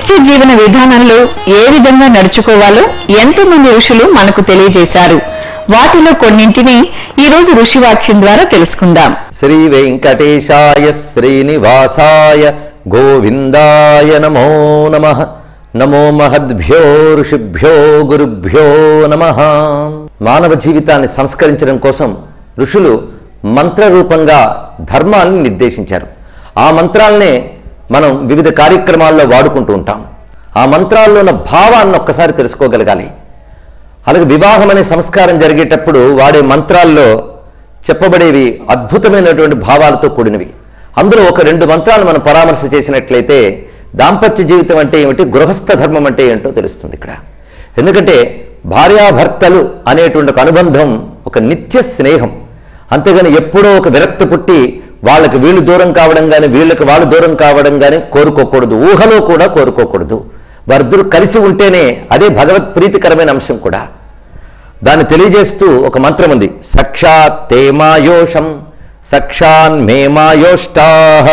నిత్య జీవన విధానంలో ఏ విధంగా నడుచుకోవాలో ఎంతో మంది ఋషులు మనకు తెలియజేశారు వాటిలో కొన్నింటిని ఈ రోజు ఋషివాక్యం ద్వారా తెలుసుకుందాం శ్రీ వెంకటేశాయ శ్రీనివాసాయ గోవిందాయ నమో నమ నమో మహద్భ్యో ఋషిభ్యో గురుభ్యో నమ మానవ జీవితాన్ని సంస్కరించడం కోసం ఋషులు మంత్రరూపంగా ధర్మాన్ని నిర్దేశించారు ఆ మంత్రాలనే మనం వివిధ కార్యక్రమాల్లో వాడుకుంటూ ఉంటాం ఆ మంత్రాల్లో ఉన్న భావాన్ని ఒక్కసారి తెలుసుకోగలగాలి అలాగే వివాహం అనే సంస్కారం జరిగేటప్పుడు వాడే మంత్రాల్లో చెప్పబడేవి అద్భుతమైనటువంటి భావాలతో కూడినవి అందులో ఒక రెండు మంత్రాలు మనం పరామర్శ చేసినట్లయితే దాంపత్య జీవితం అంటే ఏమిటి గృహస్థ ధర్మం అంటే ఏంటో తెలుస్తుంది ఇక్కడ ఎందుకంటే భార్యాభర్తలు అనేటువంటి ఒక అనుబంధం ఒక నిత్య స్నేహం అంతేగాని ఎప్పుడో ఒక విరక్తి పుట్టి వాళ్ళకి వీళ్ళు దూరం కావడం కానీ వీళ్ళకి వాళ్ళు దూరం కావడం కానీ కోరుకోకూడదు ఊహలో కూడా కోరుకోకూడదు వారిద్దరూ కలిసి ఉంటేనే అదే భగవత్ ప్రీతికరమైన అంశం కూడా దాన్ని తెలియజేస్తూ ఒక మంత్రం ఉంది సక్షాత్ తేమాయోషం సక్షాన్ మేమాయోష్టాహ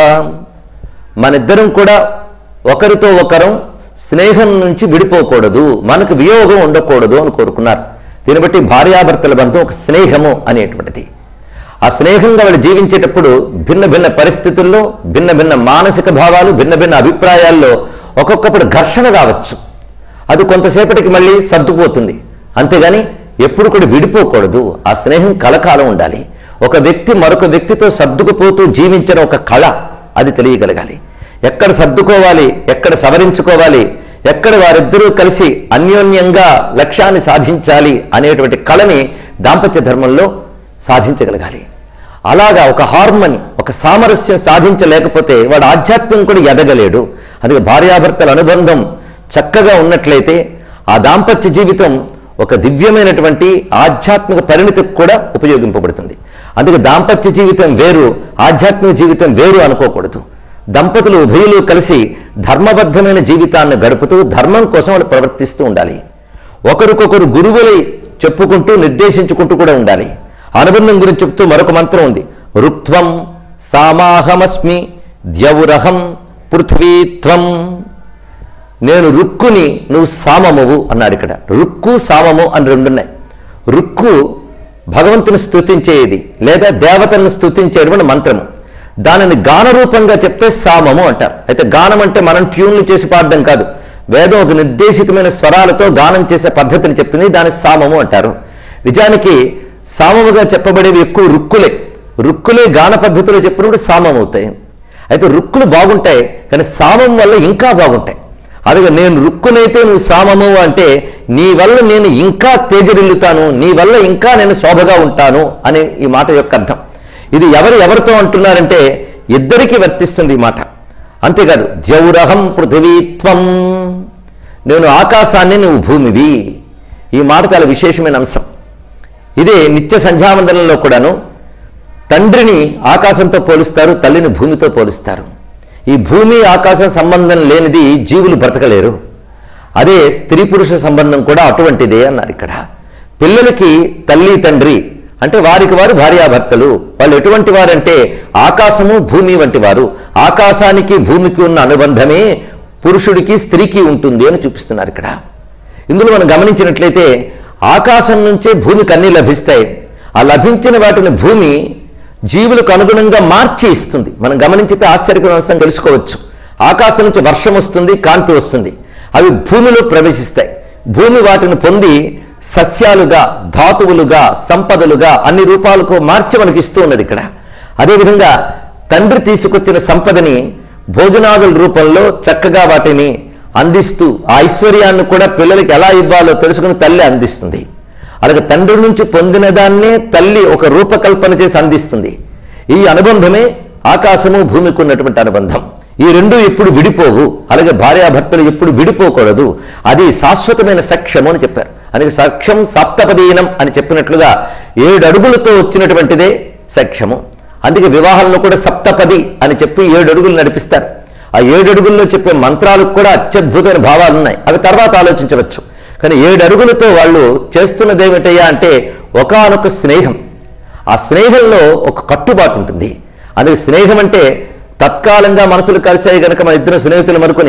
మనిద్దరం కూడా ఒకరితో ఒకరం స్నేహం నుంచి విడిపోకూడదు మనకు వియోగం ఉండకూడదు అని కోరుకున్నారు దీన్ని బట్టి భార్యాభర్తల బంధం ఒక స్నేహము అనేటువంటిది ఆ స్నేహంగా వాళ్ళు జీవించేటప్పుడు భిన్న భిన్న పరిస్థితుల్లో భిన్న భిన్న మానసిక భావాలు భిన్న భిన్న అభిప్రాయాల్లో ఒక్కొక్కప్పుడు ఘర్షణ రావచ్చు అది కొంతసేపటికి మళ్ళీ సర్దుకుపోతుంది అంతేగాని ఎప్పుడు కూడా విడిపోకూడదు ఆ స్నేహం కలకాలం ఉండాలి ఒక వ్యక్తి మరొక వ్యక్తితో సర్దుకుపోతూ జీవించిన ఒక కళ అది తెలియగలగాలి ఎక్కడ సర్దుకోవాలి ఎక్కడ సవరించుకోవాలి ఎక్కడ వారిద్దరూ కలిసి అన్యోన్యంగా లక్ష్యాన్ని సాధించాలి అనేటువంటి కళని దాంపత్య ధర్మంలో సాధించగలగాలి అలాగా ఒక హార్మోని ఒక సామరస్యం సాధించలేకపోతే వాడు ఆధ్యాత్మికం కూడా ఎదగలేడు అందుకే భార్యాభర్తల అనుబంధం చక్కగా ఉన్నట్లయితే ఆ దాంపత్య జీవితం ఒక దివ్యమైనటువంటి ఆధ్యాత్మిక పరిణతికి కూడా ఉపయోగింపబడుతుంది అందుకే దాంపత్య జీవితం వేరు ఆధ్యాత్మిక జీవితం వేరు అనుకోకూడదు దంపతులు ఉభయులు కలిసి ధర్మబద్ధమైన జీవితాన్ని గడుపుతూ ధర్మం కోసం వాళ్ళు ప్రవర్తిస్తూ ఉండాలి ఒకరికొకరు గురువులై చెప్పుకుంటూ నిర్దేశించుకుంటూ కూడా ఉండాలి అనుబంధం గురించి చెప్తూ మరొక మంత్రం ఉంది రుక్త్వం సామాహమస్మి ద్యౌరహం పృథ్వీత్వం నేను రుక్కుని నువ్వు సామమువు అన్నాడు ఇక్కడ రుక్కు సామము అని రెండున్నాయి రుక్కు భగవంతుని స్తుతించేది లేదా దేవతలను స్తుతించేటువంటి మంత్రము దానిని గాన రూపంగా చెప్తే సామము అంటారు అయితే గానం అంటే మనం ట్యూన్లు చేసి పాడడం కాదు వేదం ఒక నిర్దేశితమైన స్వరాలతో గానం చేసే పద్ధతిని చెప్పింది దాని సామము అంటారు నిజానికి సామముగా చెప్పబడేవి ఎక్కువ రుక్కులే రుక్కులే గాన పద్ధతిలో చెప్పినప్పుడు సామం అవుతాయి అయితే రుక్కులు బాగుంటాయి కానీ సామం వల్ల ఇంకా బాగుంటాయి అలాగే నేను రుక్కునైతే నువ్వు సామము అంటే నీ వల్ల నేను ఇంకా తేజరిల్లుతాను నీ వల్ల ఇంకా నేను శోభగా ఉంటాను అనే ఈ మాట యొక్క అర్థం ఇది ఎవరు ఎవరితో అంటున్నారంటే ఇద్దరికీ వర్తిస్తుంది ఈ మాట అంతేకాదు జౌరహం పృథివీత్వం నేను ఆకాశాన్ని నువ్వు భూమివి ఈ మాట చాలా విశేషమైన అంశం ఇదే నిత్య సంధ్యావందనంలో కూడాను తండ్రిని ఆకాశంతో పోలుస్తారు తల్లిని భూమితో పోలుస్తారు ఈ భూమి ఆకాశం సంబంధం లేనిది జీవులు బ్రతకలేరు అదే స్త్రీ పురుష సంబంధం కూడా అటువంటిదే అన్నారు ఇక్కడ పిల్లలకి తల్లి తండ్రి అంటే వారికి వారు భార్యాభర్తలు వాళ్ళు ఎటువంటి వారంటే ఆకాశము భూమి వంటి వారు ఆకాశానికి భూమికి ఉన్న అనుబంధమే పురుషుడికి స్త్రీకి ఉంటుంది అని చూపిస్తున్నారు ఇక్కడ ఇందులో మనం గమనించినట్లయితే ఆకాశం నుంచే భూమికి అన్ని లభిస్తాయి ఆ లభించిన వాటిని భూమి జీవులకు అనుగుణంగా మార్చి ఇస్తుంది మనం గమనించితే ఆశ్చర్యకరమైన అంశం తెలుసుకోవచ్చు ఆకాశం నుంచి వర్షం వస్తుంది కాంతి వస్తుంది అవి భూమిలో ప్రవేశిస్తాయి భూమి వాటిని పొంది సస్యాలుగా ధాతువులుగా సంపదలుగా అన్ని రూపాలకు మార్చి మనకి ఇస్తూ ఉన్నది ఇక్కడ అదేవిధంగా తండ్రి తీసుకొచ్చిన సంపదని భోజనాదుల రూపంలో చక్కగా వాటిని అందిస్తూ ఆ ఐశ్వర్యాన్ని కూడా పిల్లలకి ఎలా ఇవ్వాలో తెలుసుకుని తల్లి అందిస్తుంది అలాగే తండ్రి నుంచి పొందిన దాన్నే తల్లి ఒక రూపకల్పన చేసి అందిస్తుంది ఈ అనుబంధమే ఆకాశము భూమికి ఉన్నటువంటి అనుబంధం ఈ రెండు ఎప్పుడు విడిపోవు అలాగే భార్యాభర్తలు ఎప్పుడు విడిపోకూడదు అది శాశ్వతమైన సఖ్యము అని చెప్పారు అందుకే సఖ్యం సప్తపదీనం అని చెప్పినట్లుగా ఏడు అడుగులతో వచ్చినటువంటిదే సఖ్యము అందుకే వివాహాలను కూడా సప్తపది అని చెప్పి ఏడు అడుగులు నడిపిస్తారు ఆ ఏడు అడుగుల్లో చెప్పే మంత్రాలకు కూడా అత్యద్భుతమైన భావాలు ఉన్నాయి అవి తర్వాత ఆలోచించవచ్చు కానీ ఏడు అడుగులతో వాళ్ళు చేస్తున్నది ఏమిటయ్యా అంటే ఒకానొక స్నేహం ఆ స్నేహంలో ఒక కట్టుబాటు ఉంటుంది అందుకే స్నేహం అంటే తత్కాలంగా మనసులు కలిసాయి గనక మన ఇద్దరు స్నేహితులు మనుకొని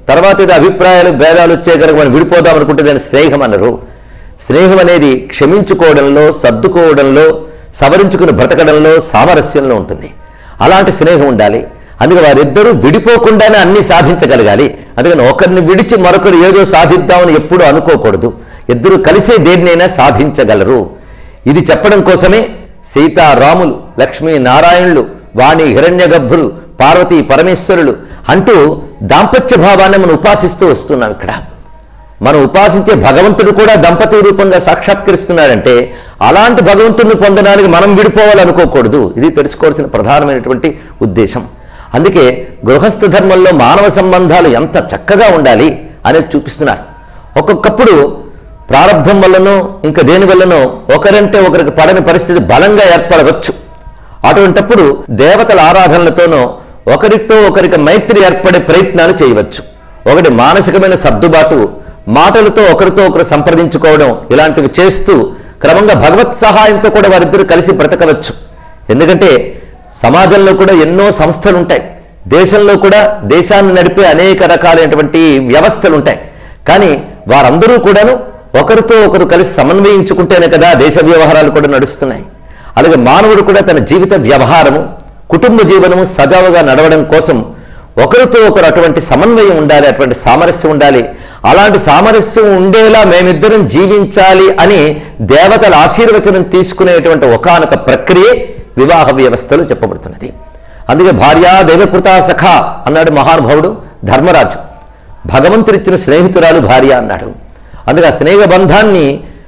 తర్వాత ఏదో అభిప్రాయాలు భేదాలు వచ్చే కనుక మనం విడిపోదాం అనుకుంటే దాన్ని స్నేహం అన్నారు స్నేహం అనేది క్షమించుకోవడంలో సర్దుకోవడంలో సవరించుకుని బ్రతకడంలో సామరస్యంలో ఉంటుంది అలాంటి స్నేహం ఉండాలి అందుకే వారిద్దరూ విడిపోకుండానే అన్ని సాధించగలగాలి అందుకని ఒకరిని విడిచి మరొకరు ఏదో సాధిద్దామని ఎప్పుడూ అనుకోకూడదు ఇద్దరు కలిసే దేన్నైనా సాధించగలరు ఇది చెప్పడం కోసమే సీతారాములు లక్ష్మీ నారాయణులు వాణి హిరణ్యగర్భులు పార్వతీ పరమేశ్వరులు అంటూ దాంపత్య భావాన్ని మనం ఉపాసిస్తూ వస్తున్నాం ఇక్కడ మనం ఉపాసించే భగవంతుడు కూడా దంపతి రూపంగా సాక్షాత్కరిస్తున్నాడంటే అలాంటి భగవంతుడిని పొందడానికి మనం విడిపోవాలనుకోకూడదు ఇది తెలుసుకోవాల్సిన ప్రధానమైనటువంటి ఉద్దేశం అందుకే గృహస్థ ధర్మంలో మానవ సంబంధాలు ఎంత చక్కగా ఉండాలి అనేది చూపిస్తున్నారు ఒక్కొక్కప్పుడు ప్రారంధం వల్లనో ఇంకా దేని వల్లనో ఒకరంటే ఒకరికి పడని పరిస్థితి బలంగా ఏర్పడవచ్చు అటువంటప్పుడు దేవతల ఆరాధనలతోనో ఒకరితో ఒకరికి మైత్రి ఏర్పడే ప్రయత్నాలు చేయవచ్చు ఒకటి మానసికమైన సర్దుబాటు మాటలతో ఒకరితో ఒకరు సంప్రదించుకోవడం ఇలాంటివి చేస్తూ క్రమంగా భగవత్ సహాయంతో కూడా వారిద్దరూ కలిసి బ్రతకవచ్చు ఎందుకంటే సమాజంలో కూడా ఎన్నో సంస్థలు ఉంటాయి దేశంలో కూడా దేశాన్ని నడిపే అనేక రకాలైనటువంటి వ్యవస్థలు ఉంటాయి కానీ వారందరూ కూడాను ఒకరితో ఒకరు కలిసి సమన్వయించుకుంటేనే కదా దేశ వ్యవహారాలు కూడా నడుస్తున్నాయి అలాగే మానవుడు కూడా తన జీవిత వ్యవహారము కుటుంబ జీవనము సజావుగా నడవడం కోసం ఒకరితో ఒకరు అటువంటి సమన్వయం ఉండాలి అటువంటి సామరస్యం ఉండాలి అలాంటి సామరస్యం ఉండేలా మేమిద్దరం జీవించాలి అని దేవతల ఆశీర్వచనం తీసుకునేటువంటి ఒకానొక ప్రక్రియే వివాహ వ్యవస్థలో చెప్పబడుతున్నది అందుకే భార్యా దైవకృతా సఖ అన్నాడు మహానుభావుడు ధర్మరాజు భగవంతుడిచ్చిన స్నేహితురాలు భార్య అన్నాడు అందుకే ఆ స్నేహ బంధాన్ని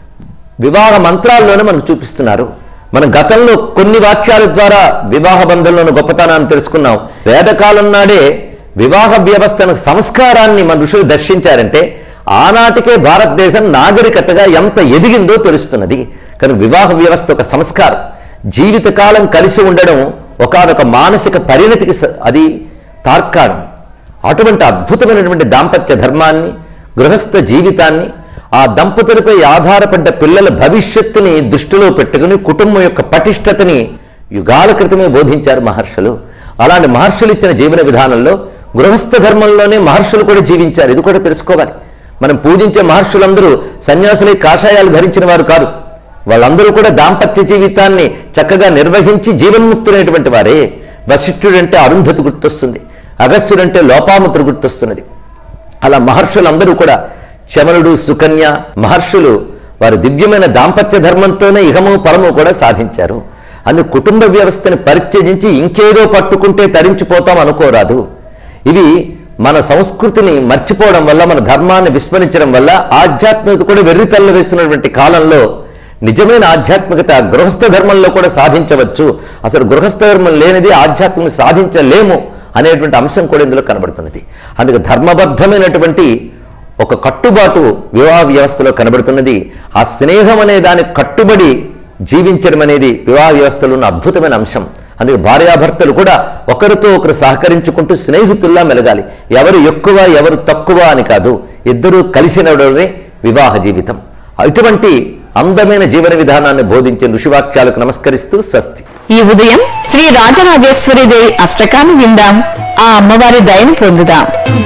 వివాహ మంత్రాల్లోనే మనకు చూపిస్తున్నారు మనం గతంలో కొన్ని వాక్యాల ద్వారా వివాహ బంధంలోని గొప్పతనాన్ని తెలుసుకున్నాం వేదకాలం నాడే వివాహ వ్యవస్థను సంస్కారాన్ని మన ఋషులు దర్శించారంటే ఆనాటికే భారతదేశం నాగరికతగా ఎంత ఎదిగిందో తెలుస్తున్నది కానీ వివాహ వ్యవస్థ ఒక సంస్కారం జీవితకాలం కలిసి ఉండడం ఒకనొక మానసిక పరిణతికి స- అది తార్కాణం అటువంటి అద్భుతమైనటువంటి దాంపత్య ధర్మాన్ని గృహస్థ జీవితాన్ని ఆ దంపతులపై ఆధారపడ్డ పిల్లల భవిష్యత్తుని దృష్టిలో పెట్టుకుని కుటుంబం యొక్క పటిష్టతని యుగాల క్రితమే బోధించారు మహర్షులు అలాంటి మహర్షులు ఇచ్చిన జీవన విధానంలో గృహస్థ ధర్మంలోనే మహర్షులు కూడా జీవించారు ఇది కూడా తెలుసుకోవాలి మనం పూజించే మహర్షులందరూ సన్యాసులై కాషాయాలు ధరించిన వారు కాదు వాళ్ళందరూ కూడా దాంపత్య జీవితాన్ని చక్కగా నిర్వహించి జీవన్ముక్తులైనటువంటి వారే వశిష్ఠుడంటే అరుంధతి గుర్తొస్తుంది అగస్త్యుడంటే లోపాముద్ర గుర్తొస్తున్నది అలా మహర్షులందరూ కూడా శమనుడు సుకన్య మహర్షులు వారు దివ్యమైన దాంపత్య ధర్మంతోనే ఇహము పరము కూడా సాధించారు అందుకు కుటుంబ వ్యవస్థని పరిత్యజించి ఇంకేదో పట్టుకుంటే తరించిపోతాం అనుకోరాదు ఇవి మన సంస్కృతిని మర్చిపోవడం వల్ల మన ధర్మాన్ని విస్మరించడం వల్ల ఆధ్యాత్మికత కూడా వెర్రితల్లు వేస్తున్నటువంటి కాలంలో నిజమైన ఆధ్యాత్మికత గృహస్థ ధర్మంలో కూడా సాధించవచ్చు అసలు గృహస్థ ధర్మం లేనిది ఆధ్యాత్మిక సాధించలేము అనేటువంటి అంశం కూడా ఇందులో కనబడుతున్నది అందుకే ధర్మబద్ధమైనటువంటి ఒక కట్టుబాటు వివాహ వ్యవస్థలో కనబడుతున్నది ఆ స్నేహం అనే దానికి కట్టుబడి జీవించడం అనేది వివాహ వ్యవస్థలో ఉన్న అద్భుతమైన అంశం అందుకే భార్యాభర్తలు కూడా ఒకరితో ఒకరు సహకరించుకుంటూ స్నేహితుల్లా మెలగాలి ఎవరు ఎక్కువ ఎవరు తక్కువ అని కాదు ఇద్దరూ కలిసి నడవడమే వివాహ జీవితం ఇటువంటి అందమైన జీవన విధానాన్ని బోధించే ఋషివాక్యాలకు నమస్కరిస్తూ స్వస్తి ఈ ఉదయం శ్రీ రాజరాజేశ్వరి దేవి అష్టకాన్ని విందాం ఆ అమ్మవారి దయను పొందుదాం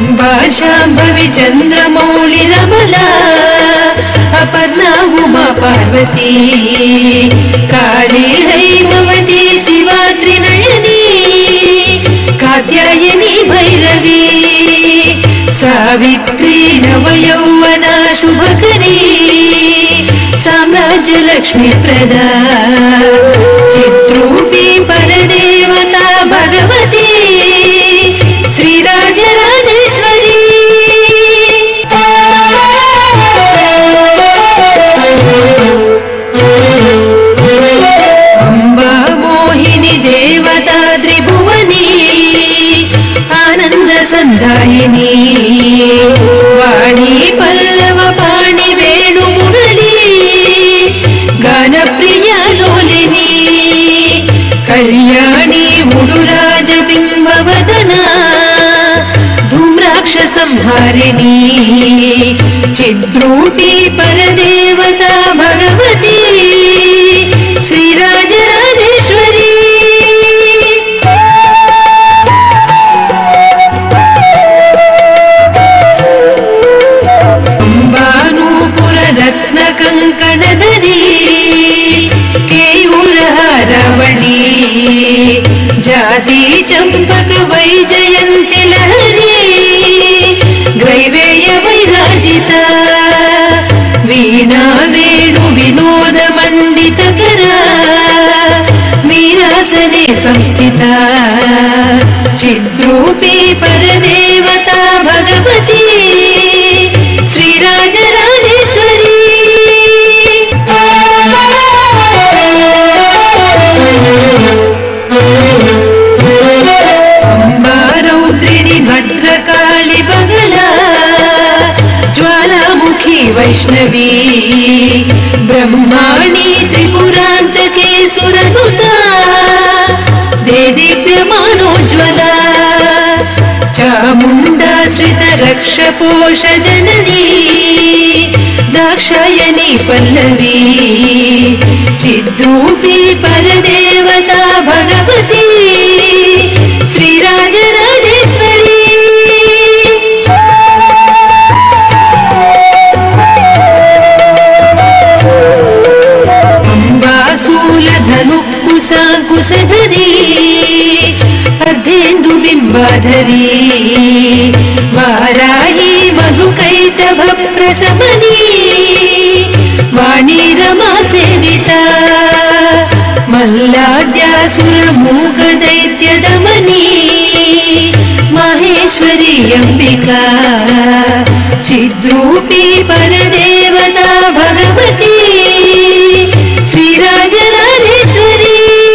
భాషాంభవి చంద్రమౌళిరమలా అపర్ణా ఉమా పార్వతీ కాళీ హైమవతి శివా త్రినయనీ కాత్యాయని భైరవీ సావిత్రీ నవయౌవన శుభకరీ సామ్రాజ్య లక్ష్మీ ప్రదా చిత్రూపీ పరదేవత భగవతి శ్రీరాజరాజేశ్వరి అంబా మోహిని దేవతా త్రిభువని ఆనంద సంధాయిని వాణి పల్లవ పాణి వేణు మురళి గాన ప్రియ లోలిని కళ్యాణి ముడురాజ బింబవదన ధూమ్రాక్ష సంహారిణి చిద్రూపి పరదేవత భగవతి శ్రీరాజరాజేశ్వరి జాతి చంపక వైజయంతి లహరి గ్రైవేయ వైరాజిత వీణా వేణు వినోద మండిత కర మీరాసనే సంస్థిత చిద్రూపీ పరదేవత భగవతి శ్రీరాజరాజేశ్వరి అంబారౌద్రిణి భద్రకాళి బగలా జ్వాలాముఖి వైష్ణవీ బ్రహ్మాణి త్రిపురాంతకే సురసుత దేదీప్యమానోజ్వల చాముండాశ్రిత రక్ష పోష జననీ దాక్షాయణి పల్లవీ చిద్రూపీ పరదేవత భగవతి శ్రీరాజరాజేశ్వరి అంబాసూలధను కుశాంకుశధరీ అర్ధేందు బింబాధరీ వారాహి మధుకైటభ ప్రసమనీ వాణీ రమా సేవిత మల్లాద్యాసుర మూక దైత్యదమనీ మహేశ్వరి అంబికా చిద్రూపీ పరదేవత భగవతి శ్రీరాజరాజేశ్వరి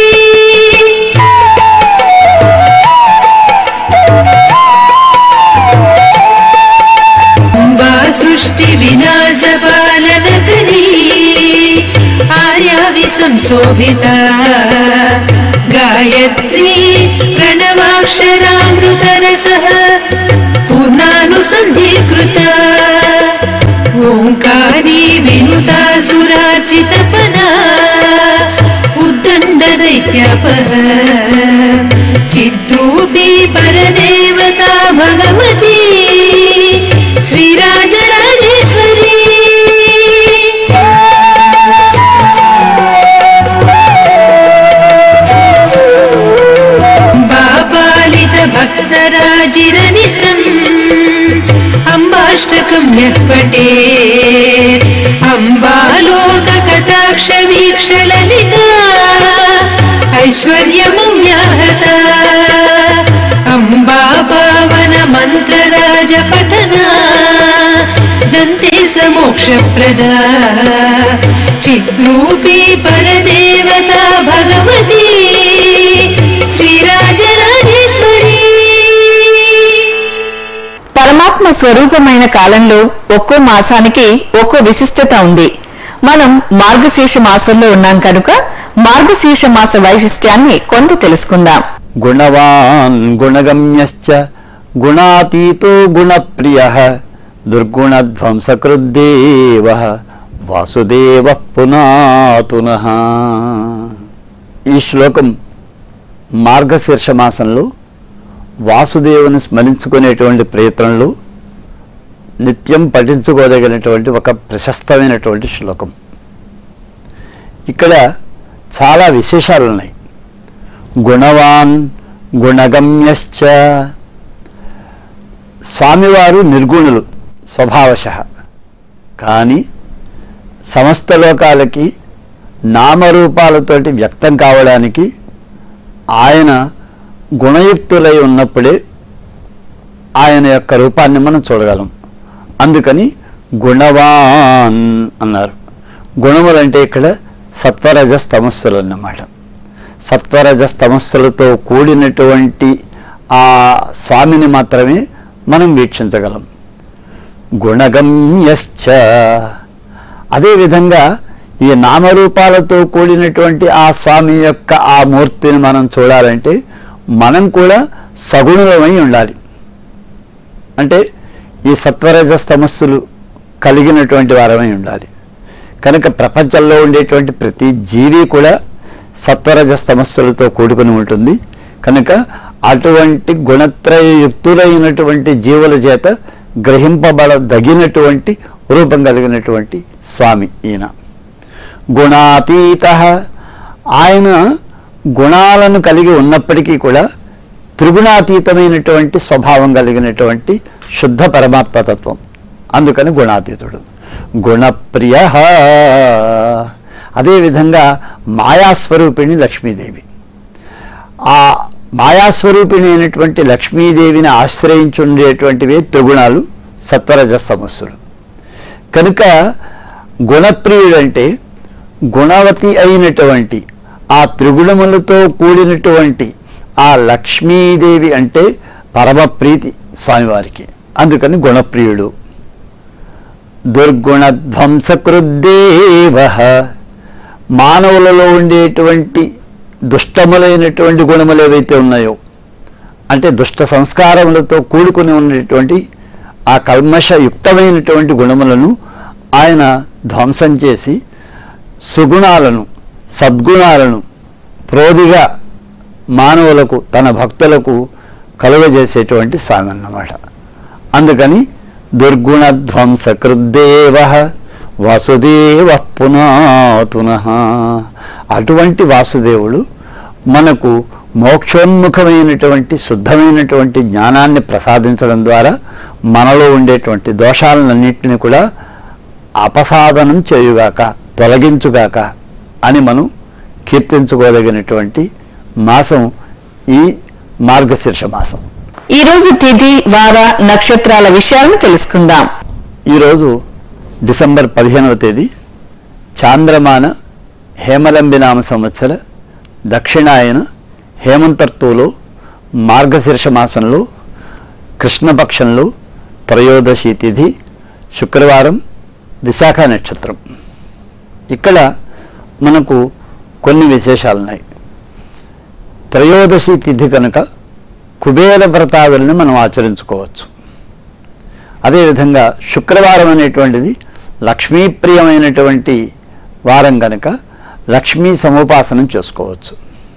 అంబా సృష్టి వినాశ పాలన కరీ ఆర్యా విసంశోభిత గాయత్రీ ప్రణవాక్షరామృత రస పూర్ణానుసంధీకృత ఓంకారీ వినుతా సురార్చిత పదా ఉద్దండ దైత్యాపహ చిద్రూపీ పరదేవత భగవతి శ్రీరాజరాజేశ్వరి బాపాలిత భక్తరాజిరనిసం అంబాష్టకం యః పటే అంబాలోక కటాక్ష వీక్ష లలిత ఐశ్వర్యమవ్యాహత అంబా పావన మంత్రరాజ పఠన దంతే సమోక్షప్రద చిద్రూపీ పరదేవత భగవతి శ్రీరాజరాజేశ్వరి పరమాత్మ స్వరూపమైన కాలంలో ఒక్కో మాసానికి ఒక్కో విశిష్టత ఉంది మనం మార్గశీర్ష మాసంలో ఉన్నాం కనుక మార్గశీర్ష మాస వైశిష్ట్యాన్ని కొంత తెలుసుకుందాం గుణవాన్ గుణగమ్యశ్చ గుణాతీతో గుణప్రియ దుర్గుణధ్వంసకృద్దేవ వాసుదేవ పునాతున ఈ శ్లోకం మార్గశీర్ష మాసంలో వాసుదేవుని స్మరించుకునేటువంటి ప్రయత్నంలో నిత్యం పఠించుకోదగినటువంటి ఒక ప్రశస్తమైనటువంటి శ్లోకం ఇక్కడ చాలా విశేషాలు ఉన్నాయి గుణవాన్ గుణగమ్యశ్చ స్వామివారు నిర్గుణులు స్వభావశ కానీ సమస్త లోకాలకి నామరూపాలతోటి వ్యక్తం కావడానికి ఆయన గుణయుక్తులై ఉన్నప్పుడే ఆయన యొక్క రూపాన్ని మనం చూడగలం అందుకని గుణవాన్ అన్నారు గుణములంటే ఇక్కడ సత్వరజస్ తమస్సులు అన్నమాట సత్వరజస్ తమస్సులతో కూడినటువంటి ఆ స్వామిని మాత్రమే మనం వీక్షించగలం గుణగమ్యశ్చ అదేవిధంగా ఈ నామరూపాలతో కూడినటువంటి ఆ స్వామి యొక్క ఆ మూర్తిని మనం చూడాలంటే మనం కూడా సగుణులమై ఉండాలి అంటే ఈ సత్వరజస్ తమస్సులు కలిగినటువంటి వారమై ఉండాలి కనుక ప్రపంచంలో ఉండేటువంటి ప్రతి జీవి కూడా సత్వరజస్ తమస్సులతో కూడుకుని ఉంటుంది కనుక అటువంటి గుణత్రయయుక్తులైనటువంటి జీవుల చేత గ్రహింపబడదగినటువంటి రూపం కలిగినటువంటి స్వామి ఈయన గుణాతీత ఆయన గుణాలను కలిగి ఉన్నప్పటికీ కూడా త్రిగుణాతీతమైనటువంటి స్వభావం కలిగినటువంటి శుద్ధ పరమాత్మతత్వం అందుకని గుణాతీతుడు గుణప్రియ అదేవిధంగా మాయాస్వరూపిణి లక్ష్మీదేవి ఆ మాయాస్వరూపిణి అయినటువంటి లక్ష్మీదేవిని ఆశ్రయించుండేటువంటివే త్రిగుణాలు సత్వరజస్తమస్సులు కనుక గుణప్రియుడంటే గుణవతి అయినటువంటి ఆ త్రిగుణములతో కూడినటువంటి ఆ లక్ష్మీదేవి అంటే పరమప్రీతి స్వామివారికి అందుకని గుణప్రియుడు దుర్గుణధ్వంసకృద్దేవ మానవులలో ఉండేటువంటి దుష్టములైనటువంటి గుణములు ఏవైతే ఉన్నాయో అంటే దుష్ట సంస్కారములతో కూడుకుని ఉన్నటువంటి ఆ కల్మషయుక్తమైనటువంటి గుణములను ఆయన ధ్వంసం చేసి సుగుణాలను సద్గుణాలను ప్రోదిగా మానవులకు తన భక్తులకు కలుగజేసేటువంటి స్వామి అన్నమాట అందుకని దుర్గుణధ్వంసకృద్దేవ వాసుదేవ పునాతున అటువంటి వాసుదేవుడు మనకు మోక్షోన్ముఖమైనటువంటి శుద్ధమైనటువంటి జ్ఞానాన్ని ప్రసాదించడం ద్వారా మనలో ఉండేటువంటి దోషాలన్నింటినీ కూడా అపసాదనం చేయుగాక తొలగించుగాక అని మనం కీర్తించుకోదగినటువంటి మాసం ఈ మార్గశీర్ష మాసం ఈ రోజు తిథి వార నక్షత్రాల విషయాలను తెలుసుకుందాం ఈరోజు డిసెంబర్ పదిహేనవ తేదీ చాంద్రమాన హేమలంబినామ సంవత్సర దక్షిణాయన హేమంతర్తువులో మార్గశీర్ష మాసంలో కృష్ణపక్షంలో త్రయోదశి తిథి శుక్రవారం విశాఖ నక్షత్రం ఇక్కడ మనకు కొన్ని విశేషాలున్నాయి త్రయోదశి తిథి కనుక కుబేర వ్రతాదుల్ని మనం ఆచరించుకోవచ్చు అదేవిధంగా శుక్రవారం అనేటువంటిది లక్ష్మీప్రియమైనటువంటి వారం కనుక లక్ష్మీ సముపాసనం చేసుకోవచ్చు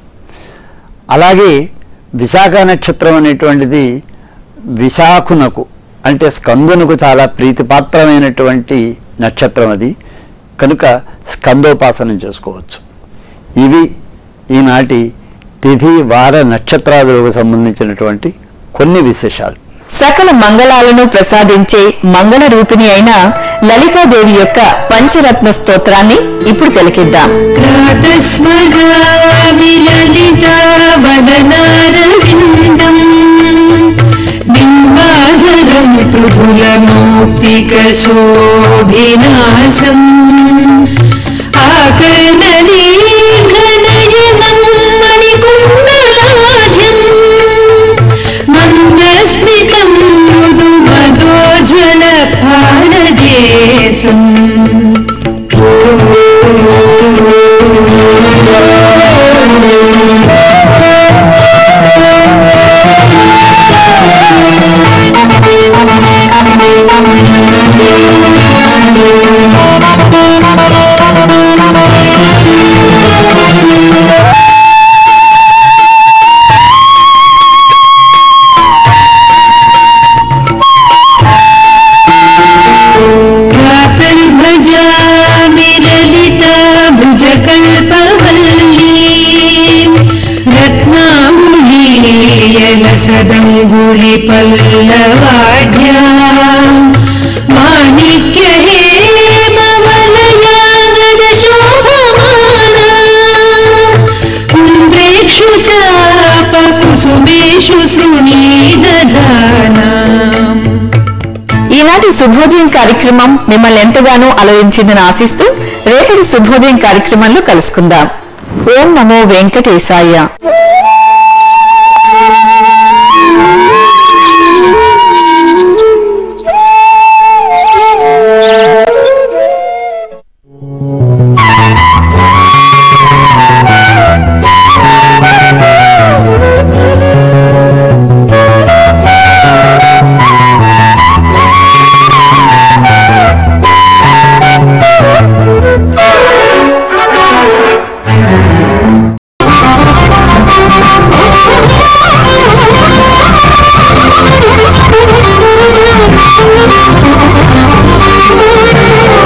అలాగే విశాఖ నక్షత్రం అనేటువంటిది విశాఖునకు అంటే స్కందునకు చాలా ప్రీతిపాత్రమైనటువంటి నక్షత్రం అది కనుక స్కందోపాసనం చేసుకోవచ్చు ఇవి ఈనాటి తిథి వార నక్షత్రాదులకు సంబంధించినటువంటి కొన్ని విశేషాలు సకల మంగళాలను ప్రసాదించే మంగళ రూపిణి అయిన లలితాదేవి యొక్క పంచరత్న స్తోత్రాన్ని ఇప్పుడు తిలకిద్దాం प्रातस्मगामि ललिता वदनारविन्दम् बिम्बाधरम् मृदुलमौक्तिकशोभिनासम् आकर्णलीघनयनम् मणिकुण्डलाढ्यम् मन्दस्मितम् मृदुमदोज्ज्वलभारदेशम् भजामि ललिता भुजकल्पवल्ली रत्नामुलीयलसदङ्गुलिपल्लवाढ्या माणिक्यहेमवलयागदशोभमाना कुम्भेषु चापकुसुमेषु शृणीदधानाम् ఈనాటి శుభోదయం కార్యక్రమం మిమ్మల్ని ఎంతగానో అలరించిందని ఆశిస్తూ రేపటి శుభోదయం కార్యక్రమంలో కలుసుకుందాం ఓం నమో వెంకటేశాయ